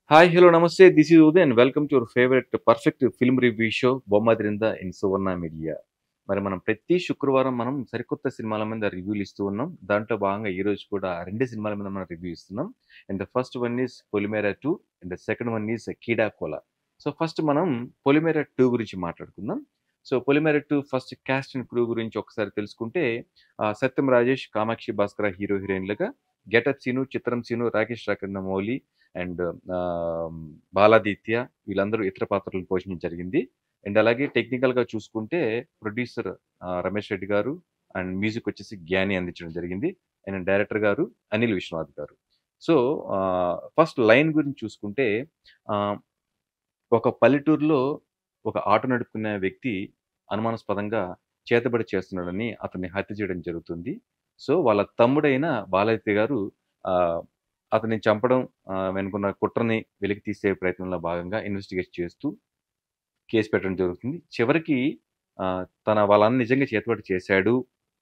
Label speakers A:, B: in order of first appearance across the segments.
A: Hi hello నమస్తే this is Uday and welcome to your favourite perfect film review show బొమ్మదిరింద in Suvarna media మరి మనం ప్రతి శుక్రవారం మనం సరికొత్త సినిమాల మీద రివ్యూలు ఇస్తూ ఉన్నాం దాంట్లో భాగంగా ఈ రోజు కూడా రెండు సినిమాల మీద మనం రివ్యూ ఇస్తున్నాం and the first one is Polimera two and the second one is Keedaa Cola so first మనం పొలిమేరా టూ గురించి మాట్లాడుకుందాం so Polimera two first cast and crew గురించి ఒకసారి తెలుసుకుంటే ఆ, సత్యం రాజేష్ కామాక్షి భాస్కర హీరో హీరోయిన్లుగా గెటప్ సీను చిత్రం సీను రాకేష్ రాకన్న మౌలి అండ్ బాలాదిత్య వీళ్ళందరూ ఇతర పాత్రలను పోషించడం జరిగింది అండ్ అలాగే టెక్నికల్ గా చూసుకుంటే ప్రొడ్యూసర్ రమేష్ రెడ్డి గారు అండ్ మ్యూజిక్ వచ్చేసి జ్ఞాని అందించడం జరిగింది అండ్ డైరెక్టర్ గారు అనిల్ విశ్వనాథ్ గారు సో ఫస్ట్ లైన్ గురించి చూసుకుంటే ఆ, ఒక పల్లెటూరులో ఒక ఆటో నడుపుకునే వ్యక్తి అనుమానాస్పదంగా చేతబడి చేస్తున్నాడని అతన్ని హత్య చేయడం జరుగుతుంది సో వాళ్ళ తమ్ముడైన బాలాదిత్య గారు ఆ, అతన్ని చంపడం ఆ, వెనుకున్న కుట్రని వెలికి తీసే ప్రయత్నంలో భాగంగా ఇన్వెస్టిగేట్ చేస్తూ కేసు పెట్టడం జరుగుతుంది చివరికి ఆ, తన వాళ్ళని నిజంగా చేతబడి చేశాడు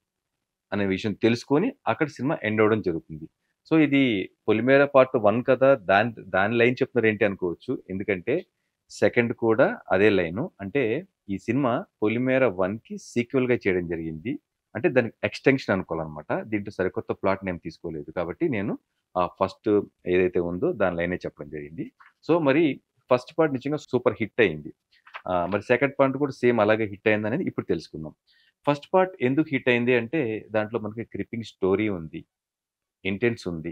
A: అనే విషయం తెలుసుకొని అక్కడ సినిమా ఎండ్ అవడం జరుగుతుంది సో ఇది పొలిమేర పార్ట్ వన్ కదా దాని దాని లైన్ చెప్తున్నారు ఏంటి అనుకోవచ్చు ఎందుకంటే సెకండ్ కూడా అదే లైను అంటే ఈ సినిమా పొలిమేర వన్ కి సీక్వెల్ గా చేయడం జరిగింది అంటే దానికి ఎక్స్టెన్షన్ అనుకోవాలన్నమాట దీంట్లో సరికొత్త ప్లాట్ నేను తీసుకోలేదు కాబట్టి నేను ఆ ఫస్ట్ ఏదైతే ఉందో దాని లైనే చెప్పడం జరిగింది సో మరి ఫస్ట్ పార్ట్ నిజంగా సూపర్ హిట్ అయింది ఆ, మరి సెకండ్ పార్ట్ కూడా సేమ్ అలాగే హిట్ అయింది అనేది ఇప్పుడు తెలుసుకుందాం ఫస్ట్ పార్ట్ ఎందుకు హిట్ అయింది అంటే దాంట్లో మనకి క్రిప్పింగ్ స్టోరీ ఉంది ఇంటెన్స్ ఉంది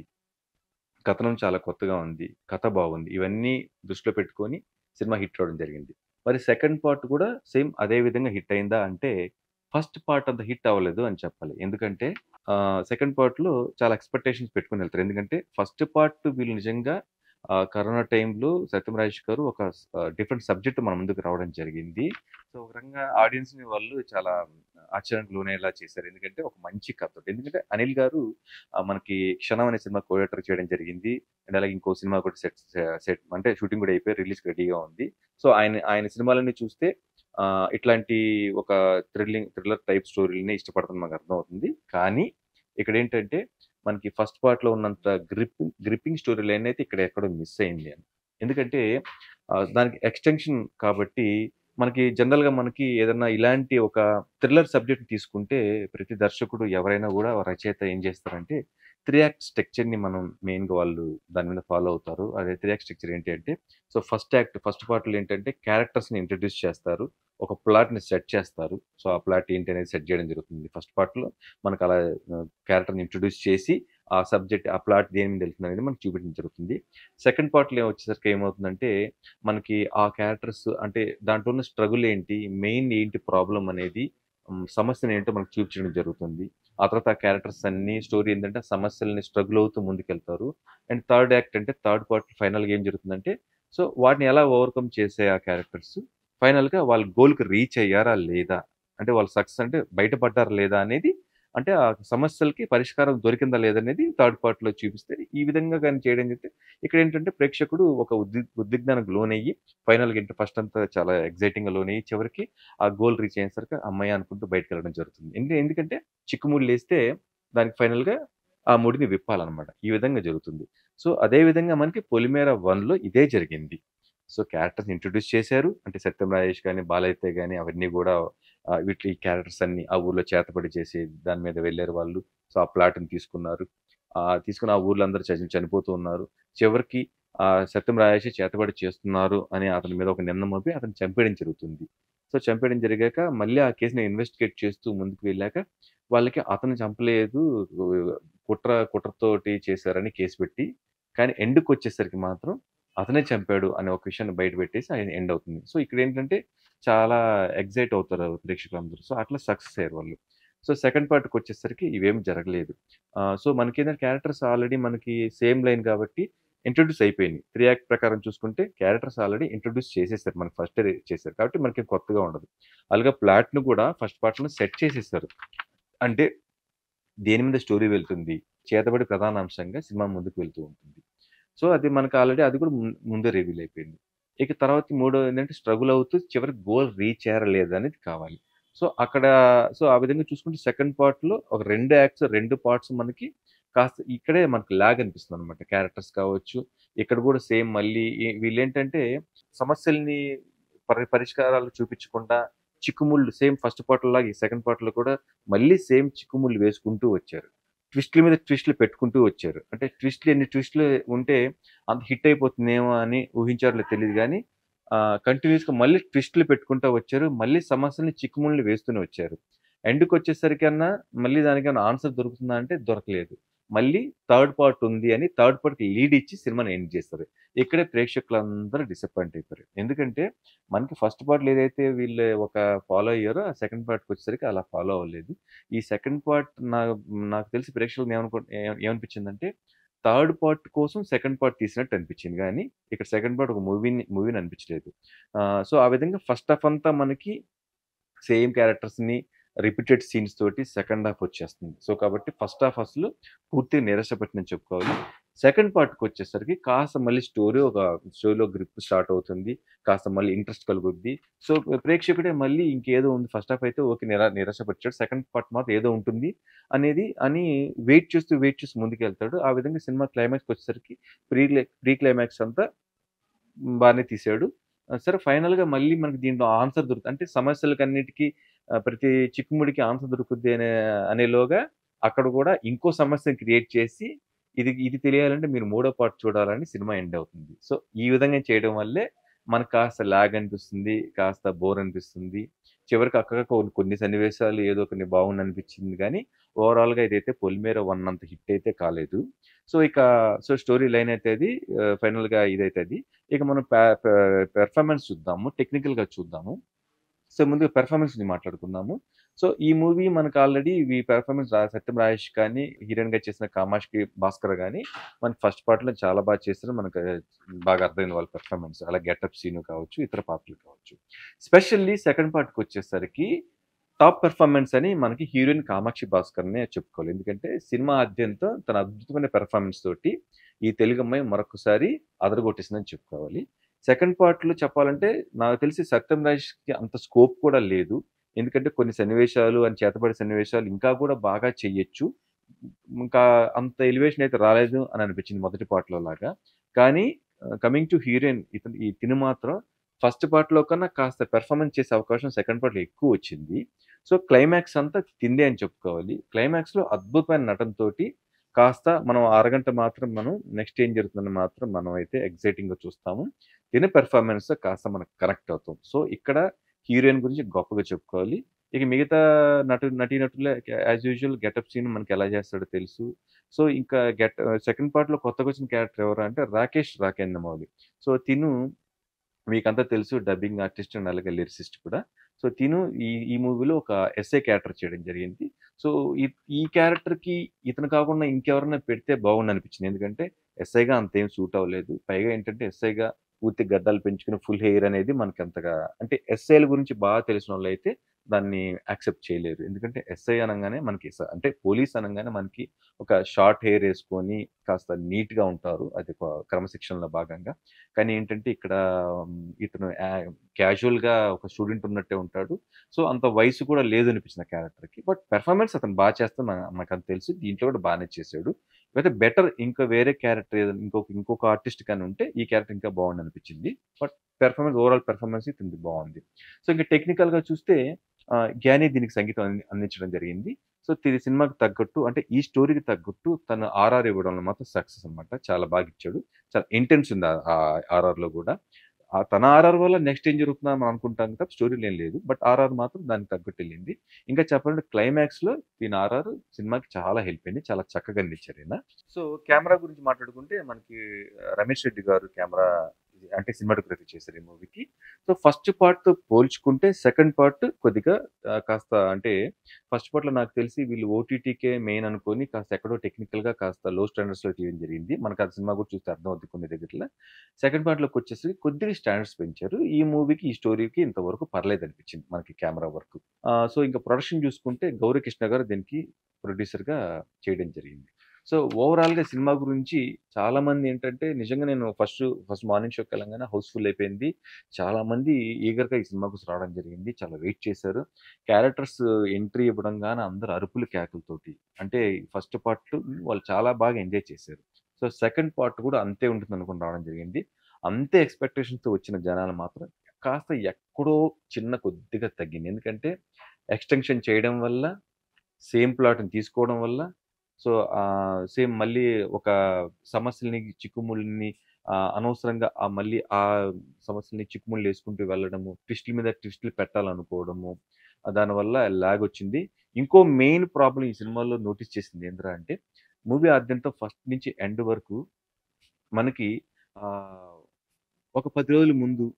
A: కథనం చాలా కొత్తగా ఉంది కథ బాగుంది ఇవన్నీ దృష్టిలో పెట్టుకొని సినిమా హిట్ అవడం జరిగింది మరి సెకండ్ పార్ట్ కూడా సేమ్ అదే విధంగా హిట్ అయిందా అంటే ఫస్ట్ పార్ట్ అంత హిట్ అవ్వలేదు అని చెప్పాలి ఎందుకంటే సెకండ్ పార్ట్లో చాలా ఎక్స్పెక్టేషన్స్ పెట్టుకుని వెళ్తారు ఎందుకంటే ఫస్ట్ పార్ట్ వీళ్ళు నిజంగా ఆ, కరోనా టైంలో సత్యమరాజేష్ గారు ఒక డిఫరెంట్ సబ్జెక్ట్ మన ముందుకు రావడం జరిగింది సో ఒక రకంగా ఆడియన్స్ ని వాళ్ళు చాలా ఆశ్చర్యానికి లోనేలా చేశారు ఎందుకంటే ఒక మంచి కథ ఎందుకంటే అనిల్ గారు ఆ, మనకి క్షణం అనే సినిమా కోడేటర్ చేయడం జరిగింది అండ్ అలాగే ఇంకో సినిమా కూడా సెట్ సెట్ అంటే షూటింగ్ కూడా అయిపోయి రిలీజ్ రెడీగా ఉంది సో ఆయన ఆయన సినిమాలన్నీ చూస్తే ఆ, ఇట్లాంటి ఒక థ్రిల్లింగ్ థ్రిల్లర్ టైప్ స్టోరీని ఇష్టపడుతుంది మనకు అర్థమవుతుంది కానీ ఇక్కడ ఏంటంటే మనకి ఫస్ట్ పార్ట్ లో ఉన్నంత గ్రిప్పింగ్ గ్రిప్పింగ్ స్టోరీ లైన్ అయితే ఇక్కడ ఎక్కడో మిస్ అయింది అని ఎందుకంటే ఆ, దానికి ఎక్స్టెన్షన్ కాబట్టి మనకి జనరల్ గా మనకి ఏదన్నా ఇలాంటి ఒక థ్రిల్లర్ సబ్జెక్ట్ తీసుకుంటే ప్రతి దర్శకుడు ఎవరైనా కూడా రచయిత ఏం చేస్తారంటే త్రీ యాక్ట్ స్ట్రక్చర్ ని మనం మెయిన్ గా వాళ్ళు దాని మీద ఫాలో అవుతారు అదే త్రీ యాక్ట్ స్ట్రక్చర్ ఏంటి అంటే so first act first part లో ఏంటంటే క్యారెక్టర్స్ ని ఇంట్రడ్యూస్ చేస్తారు ఒక ప్లాట్ ని సెట్ చేస్తారు సో ఆ ప్లాట్ ఏంటి అనేది సెట్ చేయడం జరుగుతుంది ఫస్ట్ పార్ట్ లో మనకు అలా క్యారెక్టర్ ని ఇంట్రడ్యూస్ చేసి ఆ సబ్జెక్ట్ ఆ ప్లాట్ దేని మీద వెళ్తుంది అనేది మనకు చూపించడం జరుగుతుంది సెకండ్ పార్ట్ లో వచ్చేసరికి ఏమవుతుందంటే మనకి ఆ క్యారెక్టర్స్ అంటే దాంట్లో ఉన్న స్ట్రగుల్ ఏంటి మెయిన్ ఏంటి ప్రాబ్లం అనేది ఉమ్, సమస్యను ఏంటో మనకు చూపించడం జరుగుతుంది ఆ తర్వాత ఆ క్యారెక్టర్స్ అన్ని స్టోరీ ఏంటంటే ఆ సమస్యల్ని స్ట్రగుల్ అవుతూ ముందుకెళ్తారు అండ్ థర్డ్ యాక్ట్ అంటే థర్డ్ పార్ట్ ఫైనల్గా ఏం జరుగుతుందంటే సో వాటిని ఎలా ఓవర్కమ్ చేసే ఆ క్యారెక్టర్స్ ఫైనల్గా వాళ్ళ గోల్కి రీచ్ అయ్యారా లేదా అంటే వాళ్ళు సక్సెస్ అంటే బయటపడ్డారా లేదా అనేది అంటే ఆ సమస్యలకి పరిష్కారం దొరికిందా లేదనేది థర్డ్ పార్ట్ లో చూపిస్తే ఈ విధంగా కానీ చేయడం చెప్తే ఇక్కడ ఏంటంటే ప్రేక్షకుడు ఒక ఉద్ది ఉద్విగ్నానికి లోనయ్యి ఫైనల్ గా ఫస్ట్ అంతా చాలా ఎగ్జైటింగ్ గా లోనయ్యి చివరికి ఆ గోల్ రీచ్ అయ్యేసరికి అమ్మాయి అనుకుంటూ బయటకు వెళ్ళడం జరుగుతుంది ఎందు- ఎందుకంటే చిక్కుముళ్ళు వేస్తే దానికి ఫైనల్ గా ఆ ముడిని విప్పాలన్నమాట ఈ విధంగా జరుగుతుంది సో అదే విధంగా మనకి పొలిమేర వన్ లో ఇదే జరిగింది సో క్యారెక్టర్స్ ఇంట్రొడ్యూస్ చేశారు అంటే సత్యం రాజేష్ కానీ బాలయ్య కానీ అవన్నీ కూడా ఆ, వీటి క్యారెక్టర్స్ అన్ని ఆ ఊర్లో చేతపడి చేసి దాని మీద వెళ్ళారు వాళ్ళు సో ఆ ప్లాట్ ని తీసుకున్నారు ఆ తీసుకుని ఆ ఊర్లో అందరూ చని- చనిపోతూ ఉన్నారు చివరికి ఆ సత్యం రాజేష్ చేతబడి చేస్తున్నారు అని అతని మీద ఒక నింద మోపి అతను చంపేయడం జరుగుతుంది సో చంపేయడం జరిగాక మళ్ళీ ఆ కేసుని ఇన్వెస్టిగేట్ చేస్తూ ముందుకు వెళ్ళాక వాళ్ళకి అతను చంపలేదు కుట్ర కుట్రతోటి చేశారని కేసు పెట్టి కానీ ఎండ్కి వచ్చేసరికి మాత్రం అతనే చంపాడు అనే ఒక విషయాన్ని బయట పెట్టేసి ఆయన ఎండ్ అవుతుంది సో ఇక్కడ ఏంటంటే చాలా ఎగ్జైట్ అవుతారు ప్రేక్షకులందరూ సో అట్లా సక్సెస్ అయ్యారు వాళ్ళు సో సెకండ్ పార్ట్కి వచ్చేసరికి ఇవేం జరగలేదు ఆ, సో మనకి ఏంటంటే క్యారెక్టర్స్ ఆల్రెడీ మనకి సేమ్ లైన్ కాబట్టి ఇంట్రొడ్యూస్ అయిపోయింది త్రీ యాక్ట్ ప్రకారం చూసుకుంటే క్యారెక్టర్స్ ఆల్రెడీ ఇంట్రొడ్యూస్ చేసేసారు మనకి ఫస్ట్ చేశారు కాబట్టి మనకి కొత్తగా ఉండదు అలాగే ప్లాట్ ను కూడా ఫస్ట్ పార్ట్ లో సెట్ చేసేసారు అంటే దేని మీద స్టోరీ వెళ్తుంది చేతబడి ప్రధాన అంశంగా సినిమా ముందుకు వెళ్తూ ఉంటుంది సో అది మనకు ఆల్రెడీ అది కూడా ముం- ముందే రివీల్ అయిపోయింది ఇక తర్వాత మూడో ఏంటంటే స్ట్రగుల్ అవుతూ చివరికి గోల్ రీచ్ అయ్యారా లేదా అనేది కావాలి సో అక్కడ సో ఆ విధంగా చూసుకుంటే సెకండ్ పార్ట్ లో ఒక రెండు యాక్ట్స్ రెండు పార్ట్స్ మనకి కాస్త ఇక్కడే మనకు లాగ్ అనిపిస్తుందనమాట. క్యారెక్టర్స్ కావచ్చు, ఇక్కడ కూడా సేమ్ మళ్ళీ ఈ వీళ్ళేంటంటే సమస్యల్ని పరి పరిష్కారాలు చూపించకుండా చిక్కుముళ్ళు సేమ్ ఫస్ట్ పార్ట్‌లాగా ఈ సెకండ్ పార్ట్‌లో కూడా మళ్ళీ సేమ్ చిక్కుముళ్ళు వేసుకుంటూ వచ్చారు. ట్విస్ట్‌ల మీద ట్విస్ట్‌లు పెట్టుకుంటూ వచ్చారు. అంటే ట్విస్ట్‌లు ఎన్ని ట్విస్ట్‌లు ఉంటే అంత హిట్ అయిపోతుందేమో అని ఊహించారో లేదో తెలీదు గానీ ఆహ్, కంటిన్యూయస్‌గా మళ్ళీ ట్విస్ట్‌లు పెట్టుకుంటా వచ్చారు. మళ్ళీ సమస్యల్ని చిక్కుముళ్ళని వేస్తూనే వచ్చారు. ఎండ్‌కొచ్చేసరికన్నా మళ్ళీ దానికేమైనా ఆన్సర్ దొరుకుతుందా అంటే దొరకలేదు. మళ్ళీ థర్డ్ పార్ట్ ఉంది అని థర్డ్ పార్ట్‌కి లీడ్ ఇచ్చి సినిమాని ఎండ్ చేస్తారు. ఇక్కడే ప్రేక్షకులందరూ డిసప్పాయింట్ అయిపోయారు. ఎందుకంటే మనకి ఫస్ట్ పార్ట్‌లో ఏదైతే వీళ్ళు ఒక ఫాలో అయ్యారో ఆ సెకండ్ పార్ట్‌కొచ్చేసరికి అలా ఫాలో అవ్వలేదు. ఈ సెకండ్ పార్ట్ నా నాకు తెలిసి ప్రేక్షకులకు ఏమనుకు ఏ ఏమనిపించిందంటే థర్డ్ పార్ట్ కోసం సెకండ్ పార్ట్ తీసినట్టు అనిపించింది గానీ, ఇక్కడ సెకండ్ పార్ట్ ఒక మూవీని మూవీని అనిపించలేదు. ఆహ్, సో ఆ విధంగా ఫస్ట్ హాఫ్ అంతా మనకి సేమ్ క్యారెక్టర్స్‌ని రిపీటెడ్ సీన్స్ తోటి సెకండ్ హాఫ్ వచ్చేస్తుంది. సో కాబట్టి ఫస్ట్ హాఫ్ అసలు పూర్తిగా నిరాశపెట్టిందని చెప్పుకోవాలి. సెకండ్ పార్ట్‌కొచ్చేసరికి కాస్త మళ్ళీ స్టోరీ ఒక స్టోరీలో గ్రిప్ స్టార్ట్ అవుతుంది. కాస్త మళ్ళీ ఇంట్రెస్ట్ కలుగుద్ది. సో ప్రేక్షకుడే మళ్ళీ ఇంకేదో ఉంది ఫస్ట్ హాఫ్ అయితే ఓకే నిరా నిరాశపరిచాడు. సెకండ్ పార్ట్ మాత్రం ఏదో ఉంటుంది అనేది అని వెయిట్ చేస్తూ, వెయిట్ చేస్తూ ముందుకెళ్తాడు. ఆ విధంగా సినిమా క్లైమాక్స్‌కొచ్చేసరికి ప్రీ క్లై ప్రీ క్లైమాక్స్ అంతా బానే తీశాడు. ఆహ్, సరే ఫైనల్‌గా మళ్ళీ మనకి దీంట్లో ఆన్సర్ దొరుకుతుంది. అంటే సమస్యలకన్నిటికి ఆహ్, ప్రతి చిక్కుముడికి ఆన్సర్ దొరుకుద్ది అనే అనేలోగా అక్కడ కూడా ఇంకో సమస్యని క్రియేట్ చేసి ఇది ఇది తెలియాలంటే మీరు మూడో పార్ట్ చూడాలని సినిమా ఎండ్ అవుతుంది. సో ఈ విధంగా చేయడం వల్లే మనకు కాస్త లాగ్ అనిపిస్తుంది. కాస్త బోర్ అనిపిస్తుంది. చివరికి అక్కడ కొన్ని కొన్ని సన్నివేశాలు ఏదో కొన్ని బాగుందనిపించింది గానీ, ఓవరాల్‌గా ఇదైతే 'పొలిమేర 1' అంత హిట్ అయితే కాలేదు. సో ఇక సో స్టోరీ లైన్ అయితే అది ఆహ్, ఫైనల్‌గా ఇదైతే అది. ఇక మనం ప ప పెర్ఫార్మన్స్ చూద్దాము. టెక్నికల్‌గా చూద్దాము. సో ముందుగా పెర్ఫార్మన్స్‌ని మాట్లాడుకుందాము. సో ఈ మూవీ మనకు ఆల్రెడీ ఈ పెర్ఫార్మన్స్ రా సత్యం రాజేష్ కానీ, హీరోయిన్‌గా చేసిన కామాక్షి భాస్కర్ గాని మనకి ఫస్ట్ పార్ట్‌లో చాలా బాగా చేశారు. మనకు బాగా అర్థమైంది వాళ్ళ పెర్ఫార్మన్స్. అలా గెటప్ సీన్ కావచ్చు, ఇతర పాత్రలు కావచ్చు. స్పెషల్లీ సెకండ్ పార్ట్‌కొచ్చేసరికి టాప్ పెర్ఫార్మన్స్ అని మనకి హీరోయిన్ కామాక్షి భాస్కర్‌నే చెప్పుకోవాలి. ఎందుకంటే సినిమా ఆద్యంతం తన అద్భుతమైన పెర్ఫార్మన్స్ తోటి ఈ తెలుగు అమ్మాయి మరొకసారి అదరగొట్టేసిందని చెప్పుకోవాలి. సెకండ్ పార్ట్‌లో చెప్పాలంటే నాకు తెలిసి సత్యం రాజేష్‌కి అంత స్కోప్ కూడా లేదు. ఎందుకంటే కొన్ని సన్నివేశాలు ఆయన చేతబడే సన్నివేశాలు ఇంకా కూడా బాగా చెయ్యొచ్చు. ఇంకా అంత ఎలివేషన్ అయితే రాలేదు అని అనిపించింది మొదటి పార్ట్‌లో లాగా. కానీ ఆహ్, కమింగ్ టు హీరోయిన్ ఇతను ఈ తిను మాత్రం ఫస్ట్ పార్ట్‌లో కన్నా కాస్త పెర్ఫార్మన్స్ చేసే అవకాశం సెకండ్ పార్ట్‌లో ఎక్కువొచ్చింది. సో క్లైమాక్స్ అంతా తిందే అని చెప్పుకోవాలి. క్లైమాక్స్‌లో అద్భుతమైన నటనతోటి కాస్త మనం అరగంట మాత్రం మనం నెక్స్ట్ ఏం జరుగుతుందని మాత్రం మనం అయితే ఎక్సైటింగ్‌గా చూస్తాము. తిన పెర్ఫార్మన్స్ కాస్త మనం కనెక్ట్ అవుతాం. సో ఇక్కడ హీరోయిన్ గురించి గొప్పగా చెప్పుకోవాలి. ఇక మిగతా నటు నటీనటులే యాజ్ యూజువల్ గెటప్ సీన్ మనకి ఎలా చేస్తాడో తెలుసు. సో ఇంకా గెట్ సెకండ్ పార్ట్‌లో కొత్తగొచ్చిన క్యారెక్టర్ ఎవరు అంటే రాకేష్ రాకెండమౌలి. సో తిను మీకంతా తెలుసు డబ్బింగ్ ఆర్టిస్ట్ అండ్ అలాగే లిరిసిస్ట్ కూడా. సో తిను ఈ ఈ మూవీలో ఒక ఎస్ఐ క్యారెక్టర్ చేయడం జరిగింది. సో ఈ ఈ క్యారెక్టర్‌కి ఇతను కాకుండా ఇంకెవరైనా పెడితే బాగుండనిపించింది. ఎందుకంటే ఎస్ఐగా అంతేం సూట్ అవ్వలేదు. పైగా ఏంటంటే ఎస్ఐగా పూర్తి గడ్డాలు పెంచుకొని ఫుల్ హెయిర్ అనేది మనకి అంతగా అంటే ఎస్ఐల గురించి బాగా తెలిసినోళ్ళైతే దాన్ని యాక్సెప్ట్ చేయలేరు. ఎందుకంటే ఎస్ఐ అనంగానే మనకి స అంటే పోలీస్ అనంగానే మనకి ఒక షార్ట్ హెయిర్ ఏసుకొని కాస్త నీట్‌గా ఉంటారు. అది ఒక క్రమశిక్షణలో భాగంగా. కానీ ఏంటంటే ఇక్కడ హ్మ్, ఇతను యా క్యాజువల్‌గా ఒక స్టూడెంట్ ఉన్నట్టే ఉంటాడు. సో అంత వయసు కూడా లేదనిపించింది ఆ క్యారెక్టర్‌కి. బట్ పెర్ఫార్మన్స్ అతను బా చేస్తాడు నా నాకంత తెలుసు. దీంట్లో కూడా బానే చేశాడు. అయితే బెటర్ ఇంకా వేరే క్యారెక్టర్ ఏదైనా ఇంకొక ఇంకొక ఆర్టిస్ట్ గాని ఉంటే ఈ క్యారెక్టర్ ఇంకా బాగుండనిపించింది. బట్ పెర్ఫార్మన్స్ ఓవరాల్ పెర్ఫార్మన్స్ ఇతనిది బావుంది. సో ఇంక టెక్నికల్‌గా చూస్తే ఆహ్, గ్యానీ దీనికి సంగీతం అంది అందించడం జరిగింది. సో ఇది సినిమాకి తగ్గట్టు అంటే ఈ స్టోరీకి తగ్గట్టు తను ఆర్ఆర్ ఇవ్వడంలో మాత్రం సక్సెస్ అనమాట. చాలా బాగా ఇచ్చాడు. చాలా ఇంటెన్స్ ఉంది ఆహ్, ఆర్ఆర్‌లో కూడా. ఆ తన ఆర్ఆర్ వల్ల నెక్స్ట్ ఏం జరుగుతుందని మనం అనుకుంటాం తప్ప స్టోరీలో ఏం లేదు. బట్ ఆర్ఆర్ మాత్రం దానికి తగ్గట్టు ఎళ్ళింది. ఇంకా చెప్పాలంటే క్లైమాక్స్‌లో దీని ఆర్ఆర్ సినిమాకి చాలా హెల్ప్ అయింది. చాలా చక్కగా అందించారు ఈయన. సో కెమెరా గురించి మాట్లాడుకుంటే మనకి రమేష్ రెడ్డి గారు కెమెరా అంటే సినిమాటోగ్రఫీ చేశారు ఈ మూవీకి. సో ఫస్ట్ పార్ట్‌తో పోల్చుకుంటే సెకండ్ పార్ట్ కొద్దిగా ఆహ్, కాస్త అంటే ఫస్ట్ పార్ట్‌లో నాకు తెలిసి వీళ్ళు ఓటీటీకే మెయిన్ అనుకోని కాస్త ఎక్కడో టెక్నికల్‌గా కాస్త లో స్టాండర్డ్స్‌లో తీయడం జరిగింది. మనకు ఆ సినిమా కూడా చూస్తే అర్థమవుద్ది కొన్ని దగ్గరలో. సెకండ్ పార్ట్‌లోకొచ్చేసరికి కొద్దిగా స్టాండర్డ్స్ పెంచారు. ఈ మూవీకి, ఈ స్టోరీకి ఇంతవరకు పర్లేదనిపించింది మనకి కెమెరా వర్క్. ఆహ్, సో ఇంక ప్రొడక్షన్ చూసుకుంటే గౌరీ కృష్ణ గారు దీనికి ప్రొడ్యూసర్‌గా చేయడం జరిగింది. సో ఓవరాల్‌గా సినిమా గురించి చాలామంది ఏంటంటే నిజంగా నేను ఫస్ట్ ఫస్ట్ మార్నింగ్ షోకి వెళ్ళంగానే హౌస్‌ఫుల్ అయిపోయింది. చాలామంది ఈగర్‌గా ఈ సినిమా కోసం రావడం జరిగింది. చాలా వెయిట్ చేశారు. క్యారెక్టర్స్ ఎంట్రీ ఇవ్వడంగానే అందరూ అరుపులు, కేకలతోటి అంటే ఫస్ట్ పార్ట్ వాళ్ళు చాలా బాగా ఎంజాయ్ చేశారు. సో సెకండ్ పార్ట్ కూడా అంతే ఉంటుందనుకుని రావడం జరిగింది. అంతే ఎక్స్‌పెక్టేషన్స్‌తో వచ్చిన జనాలు మాత్రం కాస్త ఎక్కడో చిన్న కొద్దిగా తగ్గింది. ఎందుకంటే ఎక్స్‌టెన్షన్ చేయడం వల్ల, సేమ్ ప్లాట్‌ని తీసుకోవడం వల్ల సో ఆహ్, సేమ్ మళ్ళీ ఒక సమస్యలని, చిక్కుముళ్ళని ఆహ్, అనవసరంగా ఆహ్, మళ్ళీ ఆ సమస్యలని చిక్కుముళ్ళేసుకుంటూ వెళ్ళడము, ట్విస్ట్‌ల మీద ట్విస్ట్‌లు పెట్టాలనుకోవడము. ఆహ్, దానివల్ల లాగ్ వచ్చింది. ఇంకో మెయిన్ ప్రాబ్లమ్ ఈ సినిమాలో నోటీస్ చేసింది ఏందిరా అంటే మూవీ ఆద్యంతం ఫస్ట్ నుంచి ఎండ్ వరకు మనకి ఆహ్, ఒక 10 రోజుల ముందు,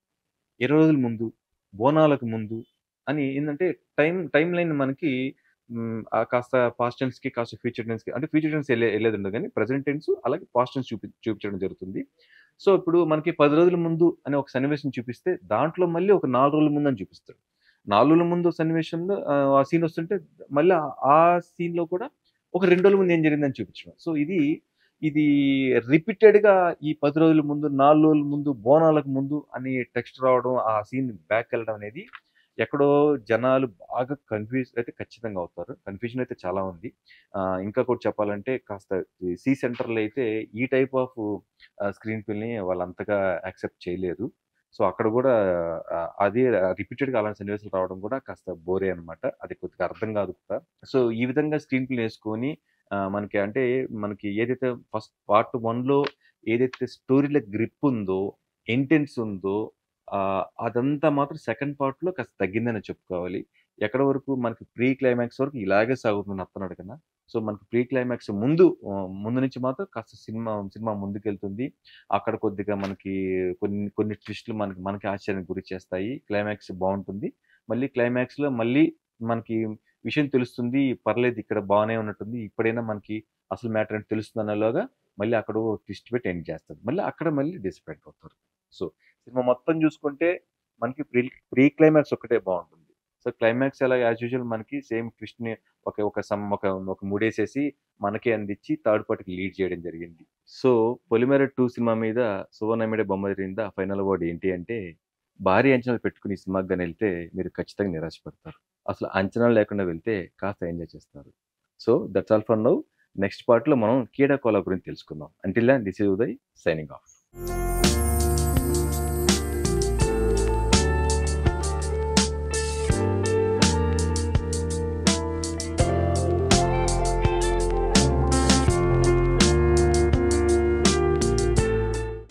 A: 20 రోజుల ముందు, బోనాలకు ముందు అని ఏందంటే టైమ్ టైమ్ లైన్ మనకి హ్మ్, ఆహ్, కాస్త పాస్ట్ టెన్స్‌కి, కాస్త ఫ్యూచర్ టెన్స్‌కి అంటే ఫ్యూచర్ టెన్స్ ఎళ్ళే ఎళ్ళేదుండదు గానీ ప్రెజెంట్ టెన్స్ అలాగే పాస్ట్ టెన్స్ చూపి చూపించడం జరుగుతుంది. సో ఇప్పుడు మనకి 10 రోజుల ముందు అనే ఒక సన్నివేశం చూపిస్తే దాంట్లో మళ్ళీ ఒక 4 రోజుల ముందని చూపిస్తాడు. 4 రోజుల ముందు సన్నివేశంలో ఆహ్, ఆ సీన్ వస్తుంటే మళ్ళీ ఆ సీన్‌లో కూడా ఒక 2 రోజుల ముందు ఏం జరిగిందని చూపించడం. సో ఇది ఇది రిపీటెడ్‌గా ఈ 10 రోజుల ముందు, 4 రోజుల ముందు, బోనాలకు ముందు అని టెక్స్ట్ రావడం, ఆ సీన్ బ్యాక్‌కెళ్ళడం అనేది ఎక్కడో జనాలు బాగా కన్‌ఫ్యూజ్ అయితే ఖచ్చితంగా అవుతారు. కన్‌ఫ్యూజన్ అయితే చాలా ఉంది. ఆహ్, ఇంకా కూడా చెప్పాలంటే కాస్త ఈ సి సెంటర్‌లో అయితే ఈ టైప్ ఆఫ్ ఆహ్, స్క్రీన్ ప్లేని వాళ్ళు అంతగా యాక్సెప్ట్ చేయలేదు. సో అక్కడ కూడా ఆహ్, అదే రిపీటెడ్‌గా అలాంటి సన్నివేశాలు రావడం కూడా కాస్త బోరే అనమాట. అది కొద్దిగా అర్థం కాదు కూడా. సో ఈ విధంగా స్క్రీన్ ప్లే ఏసుకొని ఆహ్, మనకి అంటే మనకి ఏదైతే ఫస్ట్ పార్ట్ 1లో ఏదైతే స్టోరీలో గ్రిప్ ఉందో, ఇంటెన్స్ ఉందో ఆహ్, అదంతా మాత్రం సెకండ్ పార్ట్‌లో కాస్త తగ్గిందనే చెప్పుకోవాలి. ఎక్కడి వరకు మనకి ప్రీ క్లైమాక్స్ వరకు ఇలాగే సాగుతుంది నత్తనడకన. కన్నా. సో మనకి ప్రీ క్లైమాక్స్ ముందు ఆహ్, ముందు నుంచి మాత్రం కాస్త సినిమా సినిమా ముందుకెళ్తుంది. అక్కడ కొద్దిగా మనకి కొన్ని కొన్ని ట్విస్ట్‌లు మనకి మనకి ఆశ్చర్యానికి గురి చేస్తాయి. క్లైమాక్స్ బావుంటుంది. మళ్ళీ క్లైమాక్స్‌లో మళ్ళీ మనకి విషయం తెలుస్తుంది. పర్లేదు ఇక్కడ బానే ఉన్నట్టుంది. ఇప్పుడైనా మనకి అసలు మ్యాటర్ ఏంటో తెలుస్తుందనేలోగా మళ్ళీ అక్కడ ఓ ట్విస్ట్ పెట్టి ఎండ్ చేస్తది. మళ్ళీ అక్కడ మళ్ళీ డిసప్పాయింట్ అవుతారు. సో సినిమా మొత్తం చూసుకుంటే మనకి ప్రీ ప్రీ క్లైమాక్స్ ఒక్కటే బావుంటుంది. సో క్లైమాక్స్ ఎలా యాస్ యూజువల్ మనకి సేమ్ ట్విస్ట్‌ని ఒక ఒక సమ్ ఒక ఒక మూడేసేసి మనకే అందించి థర్డ్ పార్ట్‌కి లీడ్ చేయడం జరిగింది. సో 'పొలిమేర 2' సినిమా మీద 'Suvarna media Bommarinda' final word ఏంటి అంటే భారీ అంచనాలు పెట్టుకొని ఈ సినిమాకి గాని ఎళ్తే మీరు ఖచ్చితంగా నిరాశపడతారు. అసలు అంచనాలు లేకుండా వెళ్తే కాస్త ఎంజాయ్ చేస్తారు. So that's all for now. Next పార్ట్‌లో మనం 'కీడాకోల' గురించి తెలుసుకుందాం. Until then this is Uday signing of.